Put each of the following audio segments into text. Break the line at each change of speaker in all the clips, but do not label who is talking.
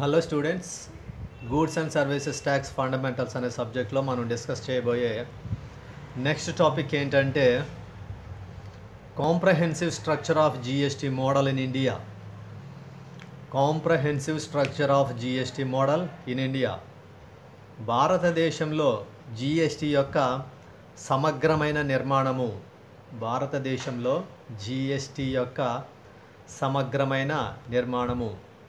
Hello students goods and services tax fundamentals అనే సబ్జెక్ట్లో మనం డిస్కస్ చేయబోయే నెక్స్ట్ టాపిక్ ఏంటంటే comprehensive structure of GST model in India comprehensive structure of GST model in India భారతదేశంలో GST యొక్క సమగ్రమైన నిర్మాణము భారతదేశంలో జిఎస్టీ యొక్క సమగ్రమైన నిర్మాణము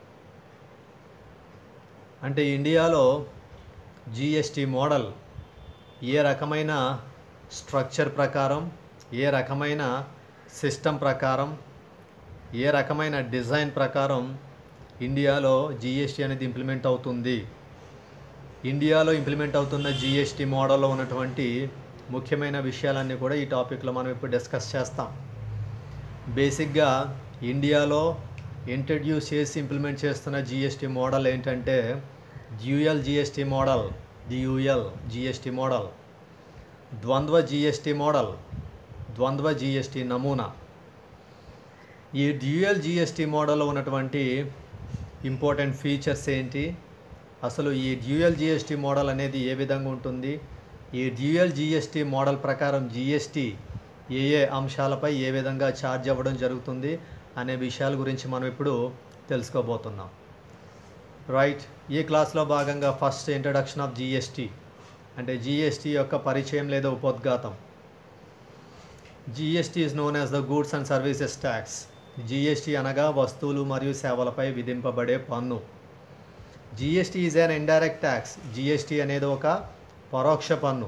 అంటే ఇండియాలో జిఎస్టీ మోడల్ ఏ రకమైన స్ట్రక్చర్ ప్రకారం ఏ రకమైన సిస్టమ్ ప్రకారం ఏ రకమైన డిజైన్ ప్రకారం ఇండియాలో జిఎస్టీ అనేది ఇంప్లిమెంట్ అవుతుంది ఇండియాలో ఇంప్లిమెంట్ అవుతున్న జిఎస్టీ మోడల్లో ఉన్నటువంటి ముఖ్యమైన విషయాలన్నీ కూడా ఈ టాపిక్లో మనం ఇప్పుడు డిస్కస్ చేస్తాం బేసిక్గా ఇండియాలో ఇంట్రడ్యూస్ చేసి ఇంప్లిమెంట్ చేస్తున్న జిఎస్టీ మోడల్ ఏంటంటే dual GST model DUL GST model ద్వంద్వ జిఎస్టీ మోడల్ ద్వంద్వ జిఎస్టీ నమూనా ఈ డ్యూయల్ జిఎస్టీ మోడల్లో ఉన్నటువంటి ఇంపార్టెంట్ ఫీచర్స్ ఏంటి అసలు ఈ డ్యూయల్ జిఎస్టీ మోడల్ అనేది ఏ విధంగా ఉంటుంది ఈ డ్యూయల్ జిఎస్టీ మోడల్ ప్రకారం జిఎస్టీ ఏ ఏ అంశాలపై ఏ విధంగా ఛార్జ్ అవ్వడం జరుగుతుంది అనే విషయాల గురించి మనం ఇప్పుడు తెలుసుకోబోతున్నాం రైట్ ఈ క్లాస్లో భాగంగా ఫస్ట్ ఇంట్రడక్షన్ ఆఫ్ జిఎస్టీ అంటే జిఎస్టీ యొక్క పరిచయం లేదా ఉపోద్ఘాతం GST is known as the goods and services tax GST అనగా వస్తువులు మరియు సేవలపై విధింపబడే పన్ను GST is an indirect tax GST అనేది ఒక పరోక్ష పన్ను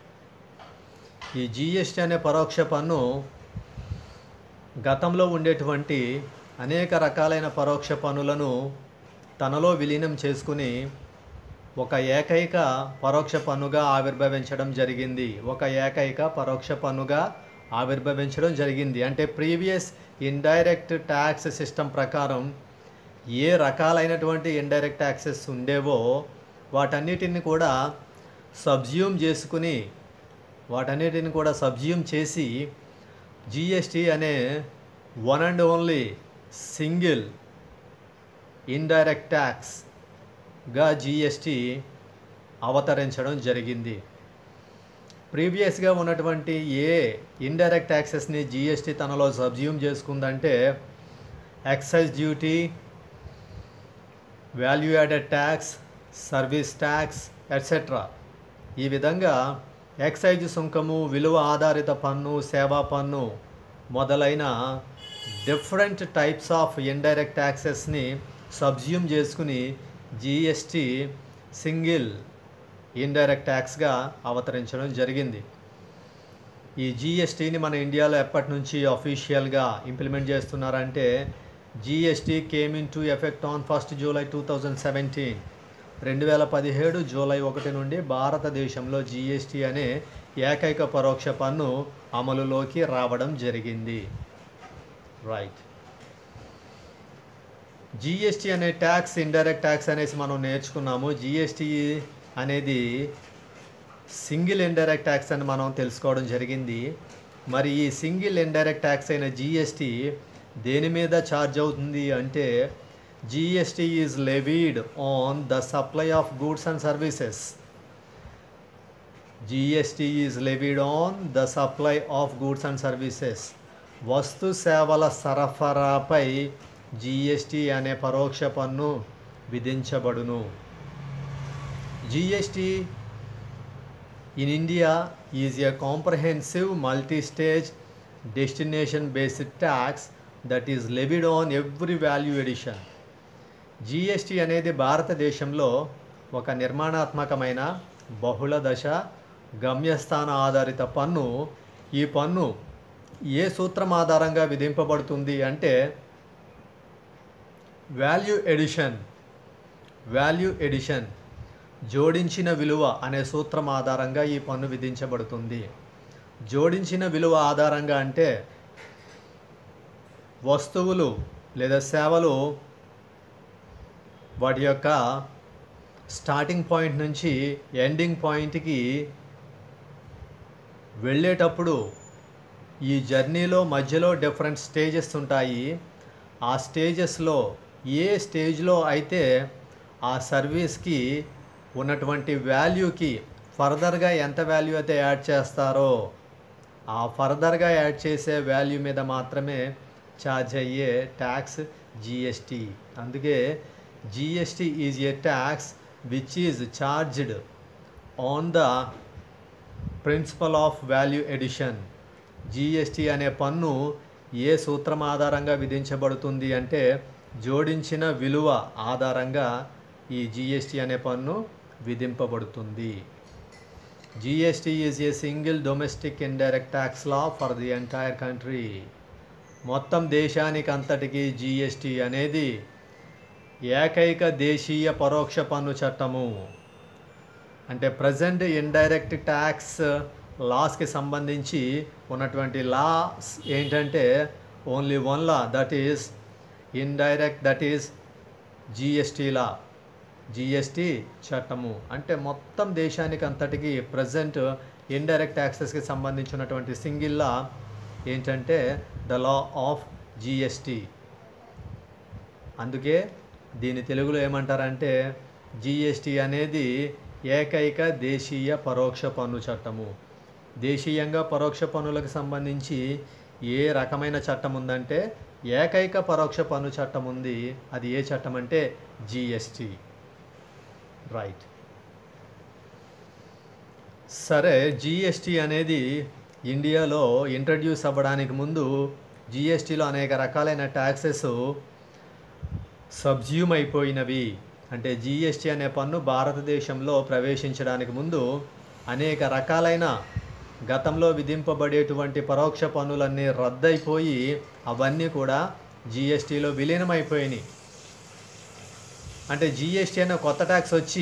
ఈ జిఎస్టీ అనే పరోక్ష పన్ను గతంలో ఉండేటువంటి అనేక రకాలైన పరోక్ష పన్నులను తనలో విలీనం చేసుకుని ఒక ఏకైక పరోక్ష పన్నుగా ఆవిర్భవించడం జరిగింది ఒక ఏకైక పరోక్ష పన్నుగా ఆవిర్భవించడం జరిగింది అంటే ప్రీవియస్ ఇండైరెక్ట్ ట్యాక్స్ సిస్టమ్ ప్రకారం ఏ రకాలైనటువంటి ఇండైరెక్ట్ ట్యాక్సెస్ ఉండేవో వాటన్నిటిని కూడా సబ్జ్యూమ్ చేసుకుని వాటన్నిటిని కూడా సబ్జ్యూమ్ చేసి జిఎస్టీ అనే one and only single indirect ట్యాక్స్గా జిఎస్టీ అవతరించడం జరిగింది ప్రీవియస్గా ఉన్నటువంటి ఏ ఇండైరెక్ట్ ట్యాక్సెస్ని జిఎస్టీ తనలో సబ్జ్యూమ్ చేసుకుందంటే excise duty value added tax service tax etcetera ఈ విధంగా ఎక్సైజ్ సుంకము విలువ ఆధారిత పన్ను సేవా పన్ను మొదలైన డిఫరెంట్ టైప్స్ ఆఫ్ ఇండైరెక్ట్ ట్యాక్సెస్ని సబ్జ్యూమ్ చేసుకుని జిఎస్టీ సింగిల్ ఇండైరెక్ట్ ట్యాక్స్గా అవతరించడం జరిగింది ఈ జిఎస్టీని మన ఇండియాలో ఎప్పటి నుంచి అఫీషియల్గా ఇంప్లిమెంట్ చేస్తున్నారంటే GST came into effect on first July two thousand seventeen రెండు వేల పదిహేడు జూలై ఒకటి నుండి భారతదేశంలో జిఎస్టీ అనే ఏకైక పరోక్ష పన్ను అమలులోకి రావడం జరిగింది రైట్ జిఎస్టీ అనే ట్యాక్స్ ఇండైరెక్ట్ ట్యాక్స్ అనేసి మనం నేర్చుకున్నాము జిఎస్టీ అనేది సింగిల్ ఇండైరెక్ట్ ట్యాక్స్ అని మనం తెలుసుకోవడం జరిగింది మరి ఈ సింగిల్ ఇండైరెక్ట్ ట్యాక్స్ అయిన జిఎస్టీ దేని మీద ఛార్జ్ అవుతుంది అంటే GST is levied on the supply of goods and services GST is levied on the supply of goods and services వస్తు సేవల సరఫరాపై జిఎస్టీ అనే పరోక్ష పన్ను విధించబడును GST in India is a comprehensive multi stage destination based tax that is levied on every value addition GST అనేది భారతదేశంలో ఒక నిర్మాణాత్మకమైన బహుళ దశ గమ్యస్థాన ఆధారిత పన్ను ఈ పన్ను ఏ సూత్రం ఆధారంగా విధింపబడుతుంది అంటే వాల్యూ ఎడిషన్ వాల్యూ ఎడిషన్ జోడించిన విలువ అనే సూత్రం ఆధారంగా ఈ పన్ను విధించబడుతుంది జోడించిన విలువ ఆధారంగా అంటే వస్తువులు లేదా సేవలు వాటి యొక్క స్టార్టింగ్ పాయింట్ నుంచి ఎండింగ్ పాయింట్కి వెళ్ళేటప్పుడు ఈ జర్నీలో మధ్యలో డిఫరెంట్ స్టేజెస్ ఉంటాయి ఆ స్టేజెస్లో ఏ స్టేజ్లో అయితే ఆ సర్వీస్కి ఉన్నటువంటి వాల్యూకి ఫర్దర్గా ఎంత వాల్యూ అయితే యాడ్ చేస్తారో ఆ ఫర్దర్గా యాడ్ చేసే వాల్యూ మీద మాత్రమే ఛార్జ్ అయ్యే ట్యాక్స్ జిఎస్టీ అందుకే GST is a tax which is charged on the principle of value addition GST అనే పన్ను ఏ సూత్రం ఆధారంగా విధించబడుతుంది అంటే జోడించిన విలువ ఆధారంగా ఈ జిఎస్టీ అనే పన్ను విధింపబడుతుంది GST is a single domestic indirect tax law for the entire country మొత్తం దేశానికి అంతటికి జిఎస్టీ అనేది ఏకైక దేశీయ పరోక్ష పన్ను చట్టము అంటే ప్రజెంట్ ఇండైరెక్ట్ ట్యాక్స్ లాస్కి సంబంధించి ఉన్నటువంటి లాస్ ఏంటంటే only one law that is indirect that is GST law GST చట్టము అంటే మొత్తం దేశానికి అంతటికి ప్రజెంట్ ఇండైరెక్ట్ ట్యాక్సెస్కి సంబంధించినటువంటి సింగిల్ లా ఏంటంటే ద లా ఆఫ్ జిఎస్టీ అందుకే దీని తెలుగులో ఏమంటారంటే జిఎస్టీ అనేది ఏకైక దేశీయ పరోక్ష పన్ను చట్టము దేశీయంగా పరోక్ష పన్నులకు సంబంధించి ఏ రకమైన చట్టం ఉందంటే ఏకైక పరోక్ష పన్ను చట్టం ఉంది అది ఏ చట్టం అంటే జిఎస్టీ రైట్ సరే జిఎస్టీ అనేది ఇండియాలో ఇంట్రడ్యూస్ అవ్వడానికి ముందు జిఎస్టీలో అనేక రకాలైన ట్యాక్సెస్ సబ్జ్యూమ్ అయిపోయినవి అంటే జిఎస్టీ అనే పన్ను భారతదేశంలో ప్రవేశించడానికి ముందు అనేక రకాలైన గతంలో విధింపబడేటువంటి పరోక్ష పన్నులన్నీ రద్దయిపోయి అవన్నీ కూడా జిఎస్టీలో విలీనమైపోయినాయి అంటే జిఎస్టీ అనే కొత్త ట్యాక్స్ వచ్చి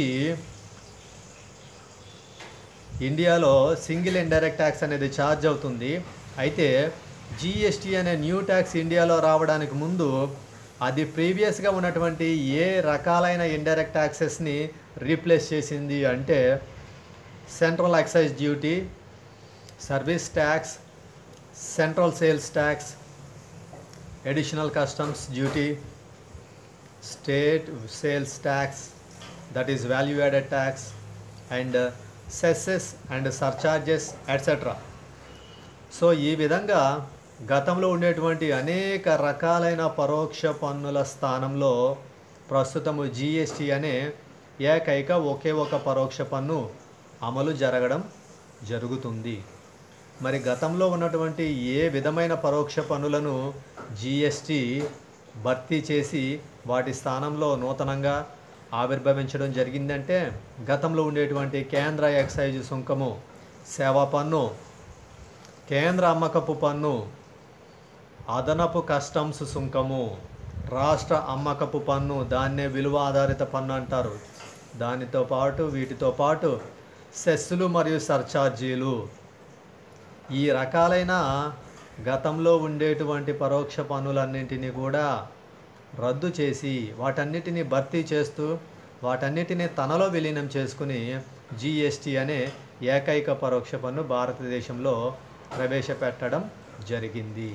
ఇండియాలో సింగిల్ ఇండైరెక్ట్ ట్యాక్స్ అనేది ఛార్జ్ అవుతుంది అయితే జిఎస్టీ అనే న్యూ ట్యాక్స్ ఇండియాలో రావడానికి ముందు అది ప్రీవియస్గా ఉన్నటువంటి ఏ రకాలైన ఇండైరెక్ట్ ట్యాక్సెస్ని రీప్లేస్ చేసింది అంటే central excise duty service tax central sales tax additional customs duty state sales tax that is value added tax and cesses and surcharges etcetera so ఈ విధంగా గతంలో ఉండేటువంటి అనేక రకాలైన పరోక్ష పన్నుల స్థానంలో ప్రస్తుతము జిఎస్టీ అనే ఏకైక ఒకే ఒక పరోక్ష పన్ను అమలు జరగడం జరుగుతుంది మరి గతంలో ఉన్నటువంటి ఏ విధమైన పరోక్ష పన్నులను జిఎస్టీ భర్తీ చేసి వాటి స్థానంలో నూతనంగా ఆవిర్భవించడం జరిగిందంటే గతంలో ఉండేటువంటి కేంద్ర ఎక్సైజ్ సుంకము సేవా పన్ను కేంద్ర అమ్మకపు పన్ను అదనపు కస్టమ్స్ సుంకము రాష్ట్ర అమ్మకపు పన్ను దాన్నే విలువ ఆధారిత పన్ను అంటారు దానితో పాటు వీటితో పాటు సెస్సులు మరియు సర్ఛార్జీలు ఈ రకాలైన గతంలో ఉండేటువంటి పరోక్ష పన్నులన్నింటినీ కూడా రద్దు చేసి వాటన్నిటిని భర్తీ చేస్తూ వాటన్నిటిని తనలో విలీనం చేసుకుని జిఎస్టీ అనే ఏకైక పరోక్ష పన్ను భారతదేశంలో ప్రవేశపెట్టడం జరిగింది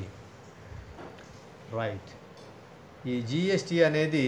రైట్ ఈ జిఎస్టీ అనేది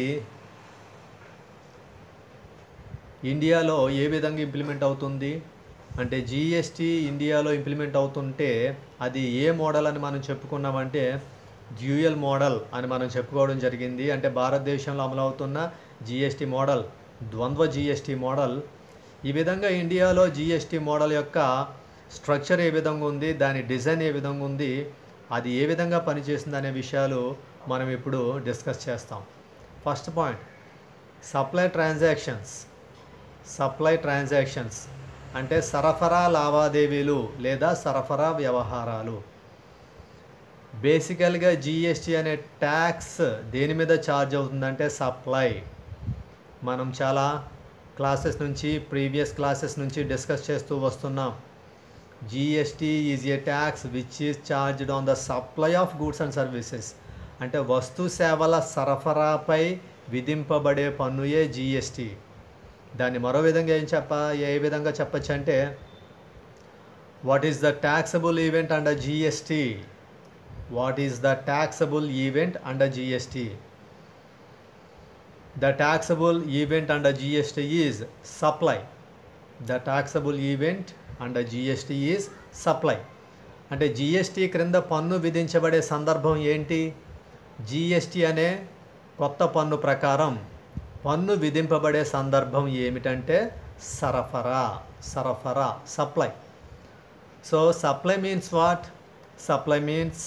ఇండియాలో ఏ విధంగా ఇంప్లిమెంట్ అవుతుంది అంటే జిఎస్టీ ఇండియాలో ఇంప్లిమెంట్ అవుతుంటే అది ఏ మోడల్ అని మనం చెప్పుకున్నామంటే డ్యూయల్ మోడల్ అని మనం చెప్పుకోవడం జరిగింది అంటే భారతదేశంలో అమలవుతున్న జిఎస్టీ మోడల్ ద్వంద్వ జిఎస్టీ మోడల్ ఈ విధంగా ఇండియాలో జిఎస్టీ మోడల్ యొక్క స్ట్రక్చర్ ఏ విధంగా ఉంది దాని డిజైన్ ఏ విధంగా ఉంది అది ఏ విధంగా పనిచేస్తుంది అనే విషయాలు మనం ఇప్పుడు డిస్కస్ చేస్తాం first point supply transactions supply transactions అంటే సరఫరా లావాదేవీలు లేదా సరఫరా వ్యవహారాలు బేసికల్గా జిఎస్టీ అనే ట్యాక్స్ దేని మీద ఛార్జ్ అవుతుందంటే సప్లై మనం చాలా క్లాసెస్ నుంచి ప్రీవియస్ క్లాసెస్ నుంచి డిస్కస్ చేస్తూ వస్తున్నాం GST is a tax which is charged on the supply of goods and services అంటే వస్తు సేవల సరఫరాపై విధింపబడే పన్నుయే జిఎస్టీ దాన్ని మరో విధంగా ఏం చెప్ప ఏ విధంగా చెప్పచ్చు అంటే what is the taxable event under GST what is the taxable event under GST the taxable event under GST is supply the taxable event under GST is supply అంటే జిఎస్టీ క్రింద పన్ను విధించబడే సందర్భం ఏంటి జిఎస్టీ అనే కొత్త పన్ను ప్రకారం పన్ను విధింపబడే సందర్భం ఏమిటంటే సరఫరా సరఫరా supply so supply means what supply means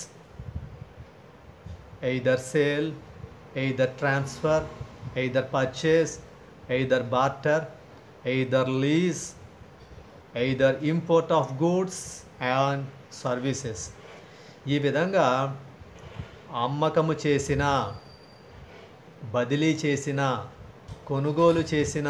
either sale, either transfer, either purchase, either barter, either lease, either import of goods and services. ఈ విధంగా అమ్మకము చేసిన బదిలీ చేసిన కొనుగోలు చేసిన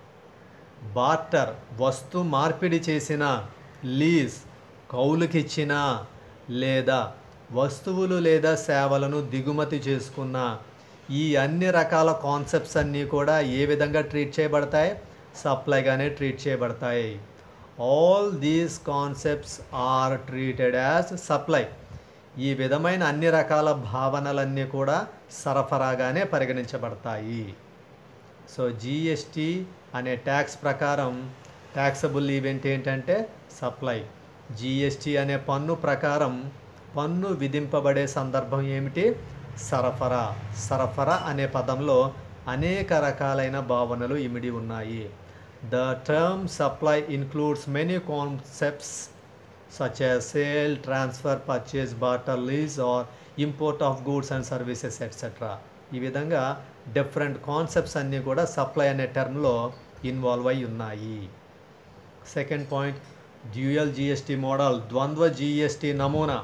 బార్టర్ వస్తు మార్పిడి చేసిన లీజ్ కౌలుకిచ్చిన లేదా వస్తువులు లేదా సేవలను దిగుమతి చేసుకున్న ఈ అన్ని రకాల కాన్సెప్ట్స్ అన్నీ కూడా ఏ విధంగా ట్రీట్ చేయబడతాయి సప్లైగానే ట్రీట్ చేయబడతాయి all these concepts are treated as supply ఈ విధమైన అన్ని రకాల భావనలన్నీ కూడా సరఫరాగానే పరిగణించబడతాయి సో జిఎస్టీ అనే ట్యాక్స్ ప్రకారం ట్యాక్సబుల్ ఈవెంట్ ఏంటంటే సప్లై జిఎస్టీ అనే పన్ను ప్రకారం పన్ను విధింపబడే సందర్భం ఏమిటి సరఫరా సరఫరా అనే పదంలో అనేక రకాలైన భావనలు ఇమిడి ఉన్నాయి the term supply includes many concepts such as sale, transfer, purchase, barter, lease or import of goods and services etc. ఈ విధంగా డిఫరెంట్ కాన్సెప్ట్స్ అన్నీ కూడా సప్లై అనే టర్మ్లో ఇన్వాల్వ్ అయి ఉన్నాయి second point dual GST model ద్వంద్వ జిఎస్టీ నమూనా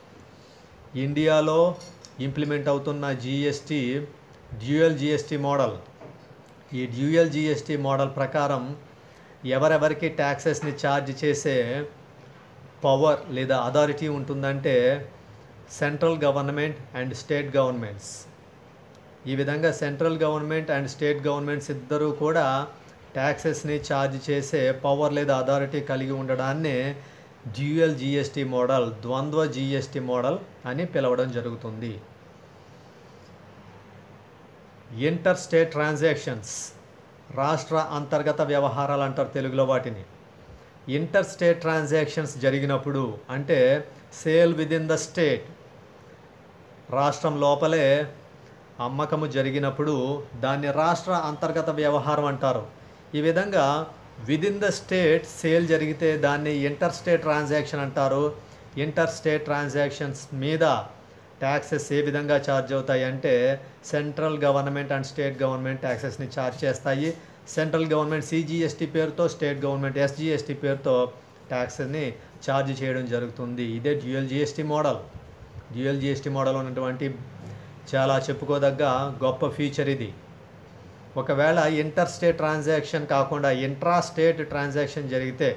ఇండియాలో ఇంప్లిమెంట్ అవుతున్న జిఎస్టీ డ్యూయల్ జిఎస్టీ మోడల్ ఈ డ్యూయల్ జిఎస్టీ మోడల్ ప్రకారం ఎవరెవరికి ట్యాక్సెస్ని ఛార్జ్ చేసే పవర్ లేదా అథారిటీ ఉంటుందంటే central government and state governments ఈ విధంగా central government and state governments ఇద్దరూ కూడా ట్యాక్సెస్ని ఛార్జ్ చేసే పవర్ లేదా అథారిటీ కలిగి ఉండడాన్ని డ్యూయల్ జిఎస్టీ మోడల్ ద్వంద్వ జిఎస్టీ మోడల్ అని పిలవడం జరుగుతుంది ఇంటర్ స్టేట్ ట్రాన్సాక్షన్స్ రాష్ట్ర అంతర్గత వ్యవహారాలు అంటారు తెలుగులో వాటిని ఇంటర్ స్టేట్ ట్రాన్సాక్షన్స్ జరిగినప్పుడు అంటే sale with in the state రాష్ట్రం లోపలే అమ్మకము జరిగినప్పుడు దాన్ని రాష్ట్ర అంతర్గత వ్యవహారం అంటారు ఈ విధంగా విదిన్ ద స్టేట్ సేల్ జరిగితే దాన్ని ఇంటర్ స్టేట్ ట్రాన్సాక్షన్ అంటారు ఇంటర్ స్టేట్ ట్రాన్సాక్షన్స్ మీద ట్యాక్సెస్ ఏ విధంగా ఛార్జ్ అవుతాయి అంటే central government and state government ట్యాక్సెస్ని ఛార్జ్ చేస్తాయి సెంట్రల్ గవర్నమెంట్ సిజిఎస్టీ పేరుతో స్టేట్ గవర్నమెంట్ ఎస్జిఎస్టీ పేరుతో ట్యాక్స్ని ఛార్జ్ చేయడం జరుగుతుంది ఇదే dual GST model dual GST model ఉన్నటువంటి చాలా చెప్పుకోదగ్గ గొప్ప ఫీచర్ ఇది ఒకవేళ ఇంటర్ స్టేట్ ట్రాన్సాక్షన్ కాకుండా ఇంట్రా స్టేట్ ట్రాన్సాక్షన్ జరిగితే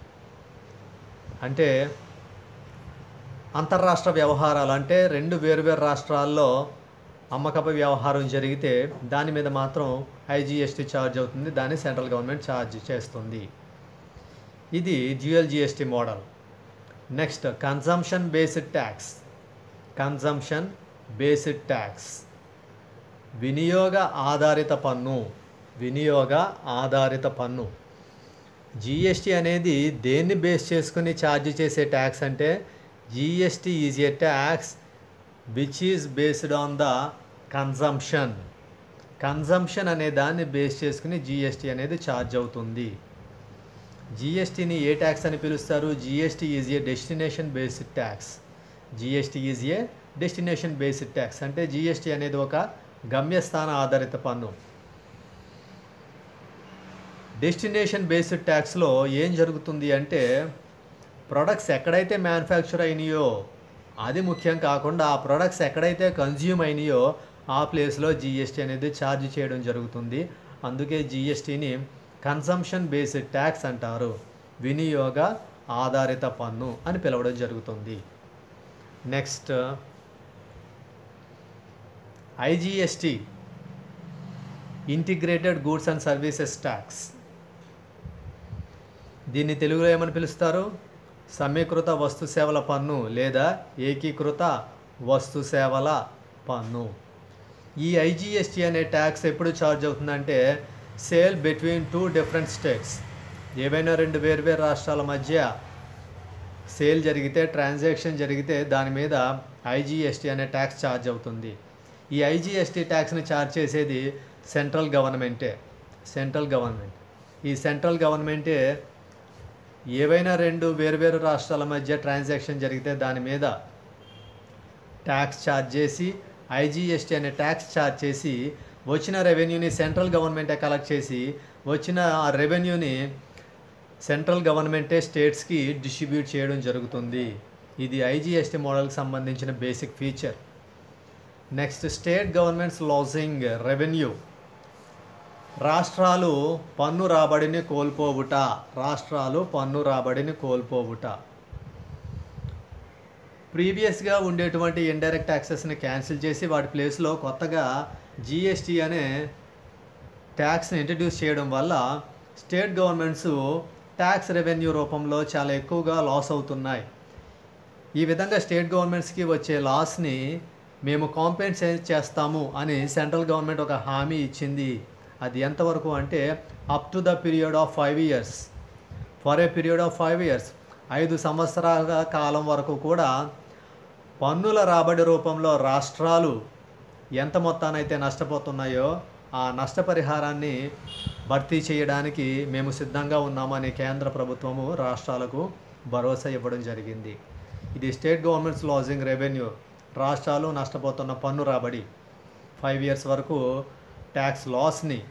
అంటే అంతర్రాష్ట్ర వ్యవహారాలు అంటే రెండు వేరువేరు రాష్ట్రాల్లో అమ్మకపు వ్యవహారం జరిగితే దాని మీద మాత్రం ఐజిఎస్టీ ఛార్జ్ అవుతుంది దాన్ని సెంట్రల్ గవర్నమెంట్ ఛార్జ్ చేస్తుంది ఇది dual GST model next consumption based tax consumption based tax వినియోగ ఆధారిత పన్ను వినియోగ ఆధారిత పన్ను జిఎస్టీ అనేది దేన్ని బేస్ చేసుకుని ఛార్జ్ చేసే ట్యాక్స్ అంటే GST is a tax which is based on the consumption consumption అనే దాన్ని బేస్ చేసుకుని జిఎస్టీ అనేది ఛార్జ్ అవుతుంది జిఎస్టీని ఏ ట్యాక్స్ అని పిలుస్తారు GST is a destination based tax GST is a destination based tax అంటే జిఎస్టీ అనేది ఒక గమ్యస్థాన ఆధారిత పన్ను డెస్టినేషన్ బేస్డ్ ట్యాక్స్లో ఏం జరుగుతుంది అంటే ప్రొడక్ట్స్ ఎక్కడైతే మ్యానుఫ్యాక్చర్ అయినాయో అది ముఖ్యం కాకుండా ఆ ప్రొడక్ట్స్ ఎక్కడైతే కన్జ్యూమ్ అయినాయో ఆ ప్లేస్లో జిఎస్టీ అనేది ఛార్జ్ చేయడం జరుగుతుంది అందుకే జిఎస్టీని కన్సంప్షన్ బేస్డ్ ట్యాక్స్ అంటారు వినియోగ ఆధారిత పన్ను అని పిలవడం జరుగుతుంది next IGST integrated goods and services tax దీన్ని తెలుగులో ఏమని పిలుస్తారు సమీకృత వస్తు సేవల పన్ను లేదా ఏకీకృత వస్తు సేవల పన్ను ఈ ఐజిఎస్టీ అనే ట్యాక్స్ ఎప్పుడు ఛార్జ్ అవుతుందంటే sale between two different states ఏవైనా రెండు వేర్వేరు రాష్ట్రాల మధ్య సేల్ జరిగితే ట్రాన్సాక్షన్ జరిగితే దాని మీద ఐజిఎస్టీ అనే ట్యాక్స్ ఛార్జ్ అవుతుంది ఈ ఐజిఎస్టీ ట్యాక్స్ని ఛార్జ్ చేసేది సెంట్రల్ గవర్నమెంటే సెంట్రల్ గవర్నమెంట్ ఈ సెంట్రల్ గవర్నమెంటే ఏవైనా రెండు వేర్వేరు రాష్ట్రాల మధ్య ట్రాన్సాక్షన్ జరిగితే దాని మీద ట్యాక్స్ ఛార్జ్ చేసి ఐజిఎస్టీ అనే ట్యాక్స్ ఛార్జ్ చేసి వచ్చిన రెవెన్యూని సెంట్రల్ గవర్నమెంటే కలెక్ట్ చేసి వచ్చిన ఆ రెవెన్యూని సెంట్రల్ గవర్నమెంటే స్టేట్స్కి డిస్ట్రిబ్యూట్ చేయడం జరుగుతుంది ఇది ఐజిఎస్టీ మోడల్కి సంబంధించిన basic feature next state governments losing revenue రాష్ట్రాలు పన్ను రాబడిని కోల్పోవుట రాష్ట్రాలు పన్ను రాబడిని కోల్పోవుట ప్రీవియస్గా ఉండేటువంటి ఇండైరెక్ట్ ట్యాక్సెస్ని క్యాన్సిల్ చేసి వాటి ప్లేస్లో కొత్తగా జిఎస్టీ అనే ట్యాక్స్ని ఇంట్రడ్యూస్ చేయడం వల్ల స్టేట్ గవర్నమెంట్స్ ట్యాక్స్ రెవెన్యూ రూపంలో చాలా ఎక్కువగా లాస్ అవుతున్నాయి ఈ విధంగా స్టేట్ గవర్నమెంట్స్కి వచ్చే లాస్ని మేము కాంపెన్సేట్ చేస్తాము అని సెంట్రల్ గవర్నమెంట్ ఒక హామీ ఇచ్చింది అది ఎంతవరకు అంటే up to the period of five years for a period of five years ఐదు సంవత్సరాల కాలం వరకు కూడా పన్నుల రాబడి రూపంలో రాష్ట్రాలు ఎంత మొత్తానైతే నష్టపోతున్నాయో ఆ నష్టపరిహారాన్ని భర్తీ చేయడానికి మేము సిద్ధంగా ఉన్నామని కేంద్ర ప్రభుత్వము రాష్ట్రాలకు భరోసా ఇవ్వడం జరిగింది ఇది స్టేట్ గవర్నమెంట్స్ లాజింగ్ రెవెన్యూ రాష్ట్రాలు నష్టపోతున్న పన్ను రాబడి ఫైవ్ ఇయర్స్ వరకు ట్యాక్స్ లాస్ని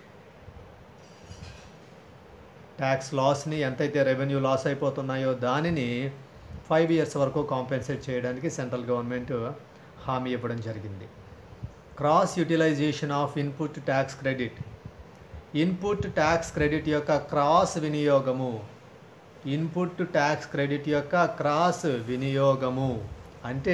ట్యాక్స్ లాస్ని ఎంతైతే రెవెన్యూ లాస్ అయిపోతున్నాయో దానిని ఫైవ్ ఇయర్స్ వరకు కాంపెన్సేట్ చేయడానికి సెంట్రల్ గవర్నమెంట్ హామీ ఇవ్వడం జరిగింది cross utilization of input tax credit input tax credit యొక్క క్రాస్ వినియోగము ఇన్పుట్ ట్యాక్స్ క్రెడిట్ యొక్క క్రాస్ వినియోగము అంటే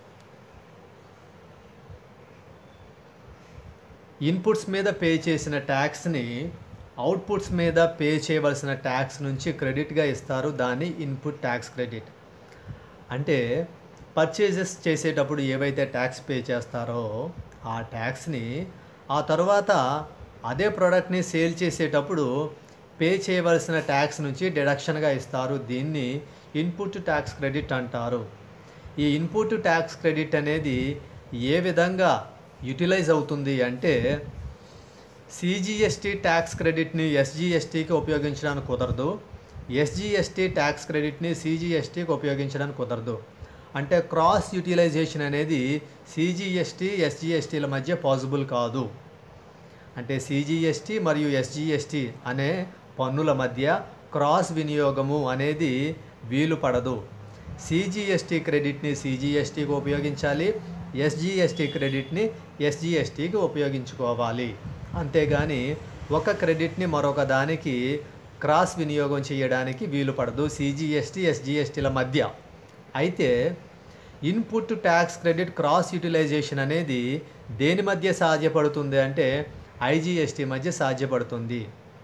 ఇన్పుట్స్ మీద పే చేసిన ట్యాక్స్ని అవుట్పుట్స్ మీద పే చేయవలసిన ట్యాక్స్ నుంచి క్రెడిట్గా ఇస్తారు దాన్ని ఇన్పుట్ ట్యాక్స్ క్రెడిట్ అంటే పర్చేజెస్ చేసేటప్పుడు ఏవైతే ట్యాక్స్ పే చేస్తారో ఆ ట్యాక్స్ని ఆ తర్వాత అదే ప్రోడక్ట్ని సేల్ చేసేటప్పుడు పే చేయవలసిన ట్యాక్స్ నుంచి డిడక్షన్గా ఇస్తారు దీన్ని ఇన్పుట్ ట్యాక్స్ క్రెడిట్ అంటారు ఈ ఇన్పుట్ ట్యాక్స్ క్రెడిట్ అనేది ఏ విధంగా యూటిలైజ్ అవుతుంది అంటే సిజిఎస్టీ ట్యాక్స్ క్రెడిట్ని ఎస్జిఎస్టీకి ఉపయోగించడానికి కుదరదు ఎస్జిఎస్టీ ట్యాక్స్ క్రెడిట్ని సిజిఎస్టీకి ఉపయోగించడానికి కుదరదు అంటే క్రాస్ యూటిలైజేషన్ అనేది సిజిఎస్టీ ఎస్జిఎస్టీల మధ్య పాసిబుల్ కాదు అంటే సిజిఎస్టీ మరియు ఎస్జిఎస్టీ అనే పన్నుల మధ్య క్రాస్ వినియోగము అనేది వీలు పడదు సిజిఎస్టీ క్రెడిట్ని సిజిఎస్టీకి ఉపయోగించాలి ఎస్జిఎస్టీ క్రెడిట్ని ఎస్జిఎస్టీకి ఉపయోగించుకోవాలి అంతేగాని ఒక క్రెడిట్ని మరొక దానికి క్రాస్ వినియోగం చేయడానికి వీలు పడదు సిజిఎస్టీ ఎస్జిఎస్టీల మధ్య అయితే input tax credit cross utilization అనేది దేని మధ్య సాధ్యపడుతుంది అంటే ఐజిఎస్టీ మధ్య సాధ్యపడుతుంది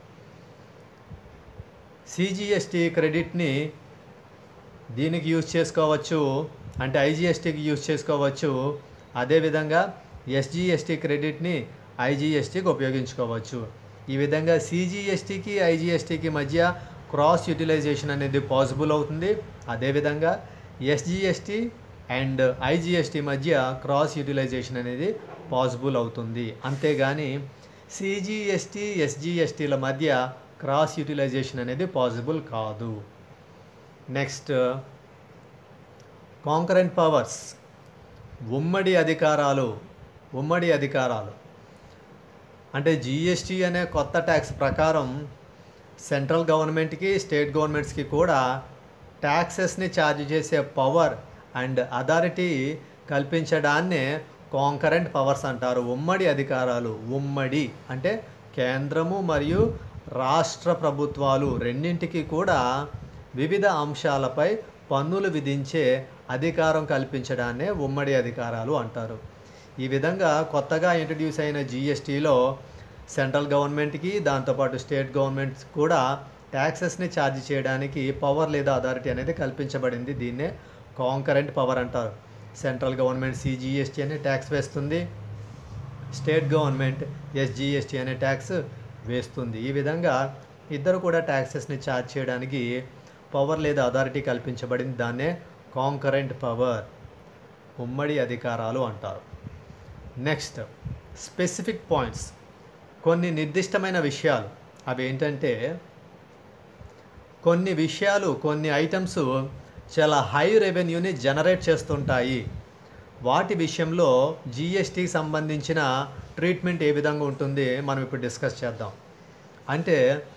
సిజిఎస్టీ క్రెడిట్ని దీనికి యూజ్ చేసుకోవచ్చు అంటే ఐజిఎస్టీకి యూజ్ చేసుకోవచ్చు అదేవిధంగా ఎస్జిఎస్టీ క్రెడిట్ని ఐజిఎస్టీకి ఉపయోగించుకోవచ్చు ఈ విధంగా సిజిఎస్టీకి ఐజిఎస్టీకి మధ్య క్రాస్ యూటిలైజేషన్ అనేది పాసిబుల్ అవుతుంది అదేవిధంగా ఎస్జిఎస్టీ అండ్ ఐజిఎస్టీ మధ్య క్రాస్ యూటిలైజేషన్ అనేది పాసిబుల్ అవుతుంది అంతేగాని సిజిఎస్టీ ఎస్జిఎస్టీల మధ్య క్రాస్ యూటిలైజేషన్ అనేది పాసిబుల్ కాదు నెక్స్ట్ కాంకరెంట్ పవర్స్ ఉమ్మడి అధికారాలు ఉమ్మడి అధికారాలు అంటే జిఎస్టీ అనే కొత్త ట్యాక్స్ ప్రకారం సెంట్రల్ గవర్నమెంట్కి స్టేట్ గవర్నమెంట్స్కి కూడా ట్యాక్సెస్ని ఛార్జ్ చేసే పవర్ అండ్ అథారిటీ కల్పించడాన్నే కాంకరెంట్ పవర్స్ అంటారు ఉమ్మడి అధికారాలు ఉమ్మడి అంటే కేంద్రము మరియు రాష్ట్ర ప్రభుత్వాలు రెండింటికి కూడా వివిధ అంశాలపై పన్నులు విధించే అధికారం కల్పించడాన్నే ఉమ్మడి అధికారాలు అంటారు ఈ విధంగా కొత్తగా ఇంట్రడ్యూస్ అయిన జిఎస్టీలో సెంట్రల్ గవర్నమెంట్కి దాంతోపాటు స్టేట్ గవర్నమెంట్స్ కూడా ట్యాక్సెస్ని ఛార్జ్ చేయడానికి పవర్ లేదా అథారిటీ అనేది కల్పించబడింది దీన్నే కాంకరెంట్ పవర్ అంటారు సెంట్రల్ గవర్నమెంట్ సిజిఎస్టీ అనే ట్యాక్స్ వేస్తుంది స్టేట్ గవర్నమెంట్ ఎస్జిఎస్టీ అనే ట్యాక్స్ వేస్తుంది ఈ విధంగా ఇద్దరు కూడా ట్యాక్సెస్ని ఛార్జ్ చేయడానికి పవర్ లేదా అథారిటీ కల్పించబడింది దాన్నే కాంకరెంట్ పవర్ ఉమ్మడి అధికారాలు అంటారు నెక్స్ట్ స్పెసిఫిక్ పాయింట్స్ కొన్ని నిర్దిష్టమైన విషయాలు అవి ఏంటంటే కొన్ని విషయాలు కొన్ని ఐటమ్స్ చాలా హై రెవెన్యూని జనరేట్ చేస్తుంటాయి వాటి విషయంలో జిఎస్టీకి సంబంధించిన ట్రీట్మెంట్ ఏ విధంగా ఉంటుంది మనం ఇప్పుడు డిస్కస్ చేద్దాం అంటే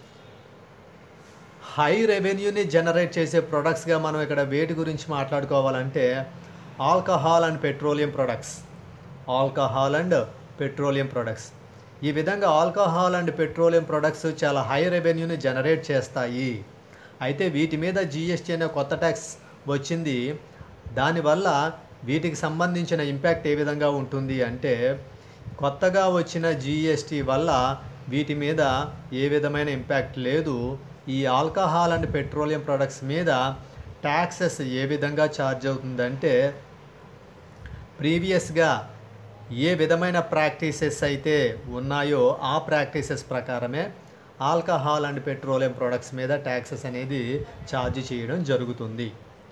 హై రెవెన్యూని జనరేట్ చేసే ప్రొడక్ట్స్గా మనం ఇక్కడ వేటి గురించి మాట్లాడుకోవాలంటే alcohol and petroleum products alcohol and petroleum products ఈ విధంగా ఆల్కహాల్ అండ్ పెట్రోలియం ప్రొడక్ట్స్ చాలా హై రెవెన్యూని జనరేట్ చేస్తాయి అయితే వీటి మీద జిఎస్టీ అనే కొత్త ట్యాక్స్ వచ్చింది దానివల్ల వీటికి సంబంధించిన ఇంపాక్ట్ ఏ విధంగా ఉంటుంది అంటే కొత్తగా వచ్చిన జిఎస్టీ వల్ల వీటి మీద ఏ విధమైన ఇంపాక్ట్ లేదు ఈ ఆల్కహాల్ అండ్ పెట్రోలియం ప్రొడక్ట్స్ మీద ట్యాక్సెస్ ఏ విధంగా ఛార్జ్ అవుతుందంటే ప్రీవియస్గా ఏ విధమైన ప్రాక్టీసెస్ అయితే ఉన్నాయో ఆ ప్రాక్టీసెస్ ప్రకారమే ఆల్కహాల్ అండ్ పెట్రోలియం ప్రొడక్ట్స్ మీద ట్యాక్సెస్ అనేది ఛార్జ్ చేయడం జరుగుతుంది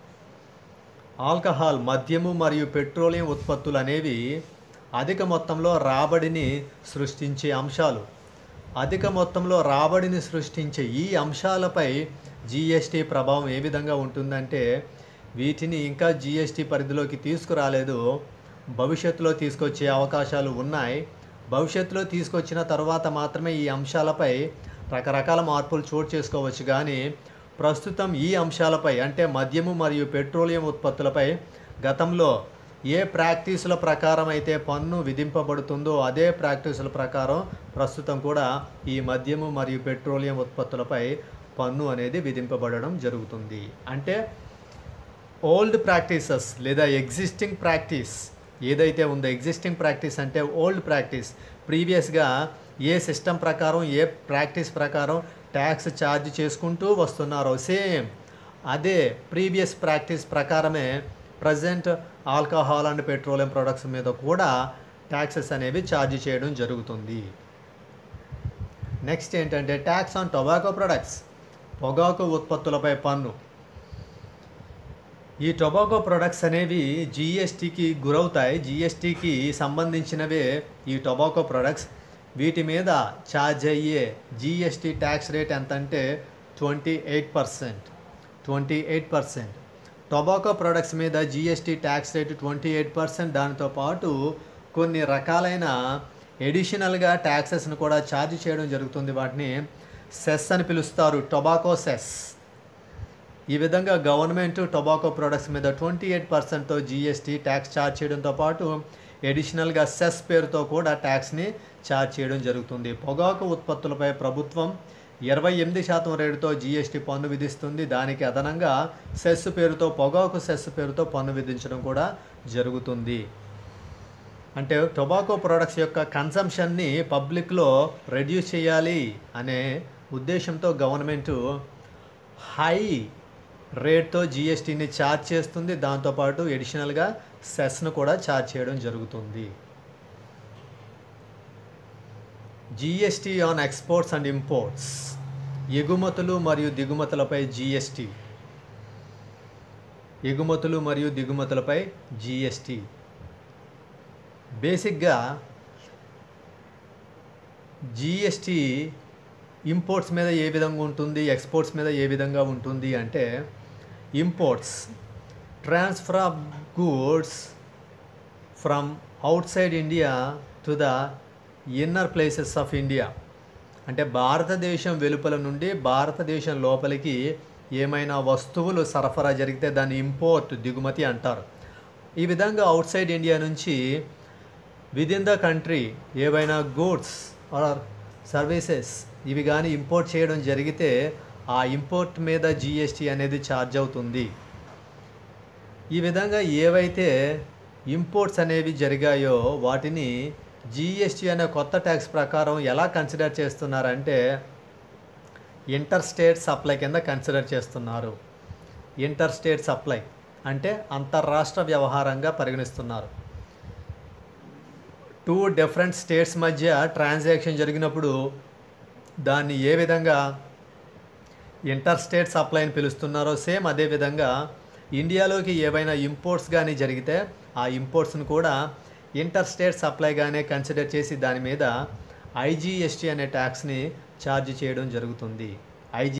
ఆల్కహాల్ మద్యము మరియు పెట్రోలియం ఉత్పత్తులు అనేవి అధిక మొత్తంలో రాబడిని సృష్టించే అంశాలు అధిక మొత్తంలో రాబడిని సృష్టించే ఈ అంశాలపై జిఎస్టీ ప్రభావం ఏ విధంగా ఉంటుందంటే వీటిని ఇంకా జిఎస్టీ పరిధిలోకి తీసుకురాలేదు భవిష్యత్తులో తీసుకొచ్చే అవకాశాలు ఉన్నాయి భవిష్యత్తులో తీసుకొచ్చిన తర్వాత మాత్రమే ఈ అంశాలపై రకరకాల మార్పులు చోటు చేసుకోవచ్చు కానీ ప్రస్తుతం ఈ అంశాలపై అంటే మద్యము మరియు పెట్రోలియం ఉత్పత్తులపై గతంలో ఏ ప్రాక్టీసుల ప్రకారం అయితే పన్ను విధింపబడుతుందో అదే ప్రాక్టీసుల ప్రకారం ప్రస్తుతం కూడా ఈ మద్యము మరియు పెట్రోలియం ఉత్పత్తులపై పన్ను అనేది విధింపబడడం జరుగుతుంది అంటే ఓల్డ్ ప్రాక్టీసెస్ లేదా ఎగ్జిస్టింగ్ ప్రాక్టీస్ ఏదైతే ఉందో ఎగ్జిస్టింగ్ ప్రాక్టీస్ అంటే ఓల్డ్ ప్రాక్టీస్ ప్రీవియస్గా ఏ సిస్టమ్ ప్రకారం ఏ ప్రాక్టీస్ ప్రకారం ట్యాక్స్ ఛార్జ్ చేసుకుంటూ వస్తున్నారో సేమ్ అదే ప్రీవియస్ ప్రాక్టీస్ ప్రకారమే present alcohol and petroleum products మీద కూడా ట్యాక్సెస్ అనేవి ఛార్జ్ చేయడం జరుగుతుంది నెక్స్ట్ ఏంటంటే ట్యాక్స్ ఆన్ టొబాకో ప్రొడక్ట్స్ పొగాకు ఉత్పత్తులపై పన్ను ఈ టొబాకో ప్రొడక్ట్స్ అనేవి జిఎస్టీకి గురవుతాయి జిఎస్టీకి సంబంధించినవే ఈ టొబాకో ప్రొడక్ట్స్ వీటి మీద ఛార్జ్ అయ్యే జిఎస్టీ ట్యాక్స్ రేట్ ఎంత అంటే twenty eight percent twenty eight percent tobacco products మీద GST tax rate twenty eight percent దానితో పాటు కొన్ని రకాలైన ఎడిషనల్గా ట్యాక్సెస్ను కూడా ఛార్జ్ చేయడం జరుగుతుంది వాటిని సెస్ అని పిలుస్తారు టొబాకో సెస్ ఈ విధంగా గవర్నమెంట్ టొబాకో ప్రొడక్ట్స్ మీద ట్వంటీ ఎయిట్ పర్సెంట్తో జిఎస్టీ ట్యాక్స్ ఛార్జ్ చేయడంతో పాటు ఎడిషనల్గా సెస్ పేరుతో కూడా ట్యాక్స్ని ఛార్జ్ చేయడం జరుగుతుంది పొగాకు ఉత్పత్తులపై ప్రభుత్వం ఇరవై ఎనిమిది శాతం రేటుతో జిఎస్టీ పన్ను విధిస్తుంది దానికి అదనంగా సెస్ పేరుతో పొగాకు సెస్ పేరుతో పన్ను విధించడం కూడా జరుగుతుంది అంటే టొబాకో ప్రొడక్ట్స్ యొక్క కన్సంప్షన్ని పబ్లిక్లో రెడ్యూస్ చేయాలి అనే ఉద్దేశంతో గవర్నమెంట్ హై రేట్తో జిఎస్టీని ఛార్జ్ చేస్తుంది దాంతోపాటు ఎడిషనల్గా సెస్ను కూడా ఛార్జ్ చేయడం జరుగుతుంది GST on exports and imports ఎగుమతులు మరియు దిగుమతులపై జిఎస్టీ ఎగుమతులు మరియు దిగుమతులపై జిఎస్టీ బేసిక్గా జిఎస్టీ ఇంపోర్ట్స్ మీద ఏ విధంగా ఉంటుంది ఎక్స్పోర్ట్స్ మీద ఏ విధంగా ఉంటుంది అంటే imports transfer of goods from outside India to the inner places of India అంటే భారతదేశం వెలుపల నుండి భారతదేశం లోపలికి ఏమైనా వస్తువులు సరఫరా జరిగితే దాన్ని ఇంపోర్ట్ దిగుమతి అంటారు ఈ విధంగా అవుట్ సైడ్ ఇండియా నుంచి విదిన్ ద కంట్రీ ఏవైనా గూడ్స్ ఆర్ సర్వీసెస్ ఇవి కానీ ఇంపోర్ట్ చేయడం జరిగితే ఆ ఇంపోర్ట్ మీద జిఎస్టీ అనేది ఛార్జ్ అవుతుంది ఈ విధంగా ఏవైతే ఇంపోర్ట్స్ అనేవి జరిగాయో వాటిని జిఎస్టీ అనే కొత్త ట్యాక్స్ ప్రకారం ఎలా కన్సిడర్ చేస్తున్నారంటే ఇంటర్ స్టేట్ సప్లై కింద కన్సిడర్ చేస్తున్నారు ఇంటర్ స్టేట్ సప్లై అంటే అంతర్రాష్ట్ర వ్యవహారంగా పరిగణిస్తున్నారు టూ డిఫరెంట్ స్టేట్స్ మధ్య ట్రాన్సాక్షన్ జరిగినప్పుడు దాన్ని ఏ విధంగా ఇంటర్ స్టేట్ సప్లై అని పిలుస్తున్నారో సేమ్ అదే విధంగా ఇండియాలోకి ఏవైనా ఇంపోర్ట్స్ కానీ జరిగితే ఆ ఇంపోర్ట్స్ని కూడా ఇంటర్ స్టేట్ సప్లైగానే కన్సిడర్ చేసి దాని మీద ఐజీఎస్టీ అనే ట్యాక్స్ని ఛార్జ్ చేయడం జరుగుతుంది ఐజీ